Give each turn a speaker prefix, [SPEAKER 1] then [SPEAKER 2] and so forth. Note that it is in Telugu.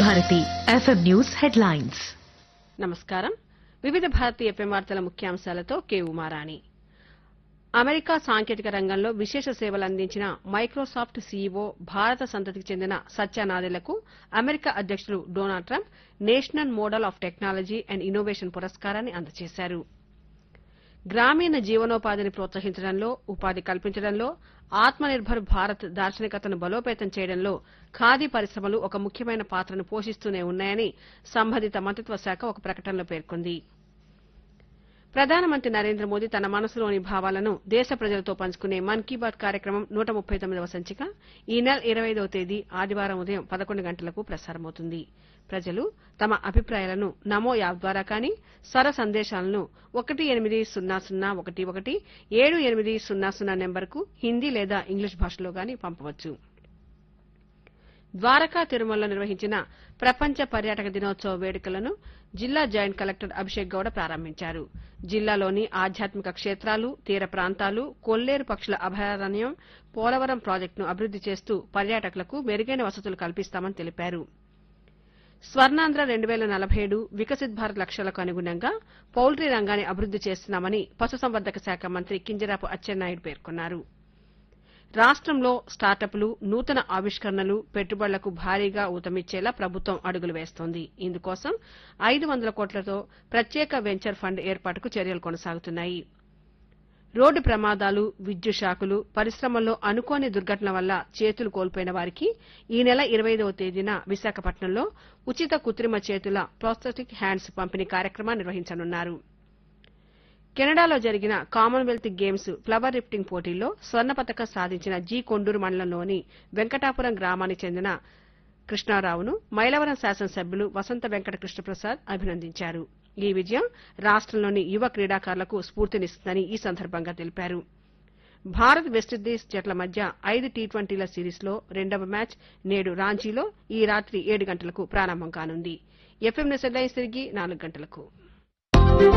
[SPEAKER 1] భారతి ఎఫ్ఎం న్యూస్ హెడ్లైన్స్
[SPEAKER 2] నమస్కారం వివిధ భారతి ఎఫ్ఎం వార్తల ముఖ్యాంశాలతో కె ఉమారాణి అమెరికా సాంకేతిక రంగంలో విశేష సేవలు అందించిన మైక్రోసాఫ్ట్ సీఈఓ భారత సంతతికి చెందిన సత్య నాదెళ్లకు అమెరికా అధ్యక్షులు Donald Trump national medal of technology and innovation పురస్కారాన్ని అందజేశారు గ్రామీణ జీవనోపాధిని ప్రోత్సహించడంలో ఉపాధి కల్పించడంలో ఆత్మనిర్భర్ భారత్ దార్శనికతను బలోపేతం చేయడంలో ఖాదీ పరిశ్రమలు ఒక ముఖ్యమైన పాత్రను పోషిస్తూనే ఉన్నాయని సంబంధిత మంత్రిత్వ శాఖ ఒక ప్రకటనలో పేర్కొంది ప్రధానమంత్రి నరేంద్ర మోదీ తన మనసులోని భావాలను దేశ ప్రజలతో పంచుకునే మన్ కీ బాత్ కార్యక్రమం నూట ముప్పై తొమ్మిదవ సంచిక ఈ నెల ఇరవై ఐదవ తేదీ ఆదివారం ఉదయం పదకొండు గంటలకు ప్రసారమవుతుంది ప్రజలు తమ అభిప్రాయాలను నమో యాప్ ద్వారా కానీ స్వర సందేశాలను ఒకటి ఎనిమిది సున్నా సున్నా ఒకటి ఒకటి ఏడు ఎనిమిది సున్నా సున్నా నెంబర్కు హిందీ లేదా ఇంగ్లీష్ భాషలో గాని పంపవచ్చు ద్వారకా తిరుమలలో నిర్వహించిన ప్రపంచ పర్యాటక దినోత్సవ వేడుకలను జిల్లా జాయింట్ కలెక్టర్ అభిషేక్ గౌడ ప్రారంభించారు జిల్లాలోని ఆధ్యాత్మిక క్షేత్రాలు తీర ప్రాంతాలు కొల్లేరు పక్షుల అభయారణ్యం పోలవరం ప్రాజెక్టును అభివృద్ది చేస్తూ పర్యాటకులకు మెరుగైన వసతులు కల్పిస్తామని తెలిపారు స్వర్ణాంధ్ర రెండు వేల నలభై ఏడు వికసిత్ భారత్ లక్ష్యాలకు అనుగుణంగా పౌల్ట్రీ రంగాన్ని అభివృద్ది చేస్తున్నామని పశుసంవర్ధక శాఖ మంత్రి కింజరాపు అచ్చెన్నాయుడు పేర్కొన్నారు రాష్ట్రంలో స్టార్టప్లు నూతన ఆవిష్కరణలు పెట్టుబడులకు భారీగా ఊతమిచ్చేలా ప్రభుత్వం అడుగులు వేస్తోంది ఇందుకోసం ఐదు వందల కోట్లతో ప్రత్యేక వెంచర్ ఫండ్ ఏర్పాటుకు చర్యలు కొనసాగుతున్నాయి రోడ్డు ప్రమాదాలు విద్యుత్ షాకులు పరిశ్రమల్లో అనుకోని దుర్ఘటనల వల్ల చేతులు కోల్పోయిన వారికి ఈ నెల ఇరవై ఐదవ తేదీన విశాఖపట్నంలో ఉచిత కృత్రిమ చేతుల ప్రోస్థెటిక్ హ్యాండ్స్ పంపిణీ కార్యక్రమాన్ని నిర్వహించనున్నారు కెనడాలో జరిగిన కామన్వెల్త్ గేమ్స్ ఫ్లవర్ లిఫ్టింగ్ పోటీల్లో స్వర్ణ పతకం సాధించిన జీ కొండూరు మండలంలోని వెంకటాపురం గ్రామానికి చెందిన కృష్ణారావును మైలవరం శాసనసభ్యులు వసంత వెంకట కృష్ణప్రసాద్ అభినందించారు ఈ విజయం రాష్టంలోని యువ క్రీడాకారులకు స్ఫూర్తినిస్తుందని ఈ సందర్భంగా తెలిపారు భారత్ వెస్టిండీస్ జట్ల మధ్య ఐదు టీ ట్వంటీల సిరీస్లో రెండవ మ్యాచ్ నేడు రాంచీలో ఈ రాత్రి ఏడు గంటలకు ప్రారంభం కానుంది ఎఫ్ఎం న్యూస్ హెడ్లైన్స్ తిరిగి నాలుగు గంటలకు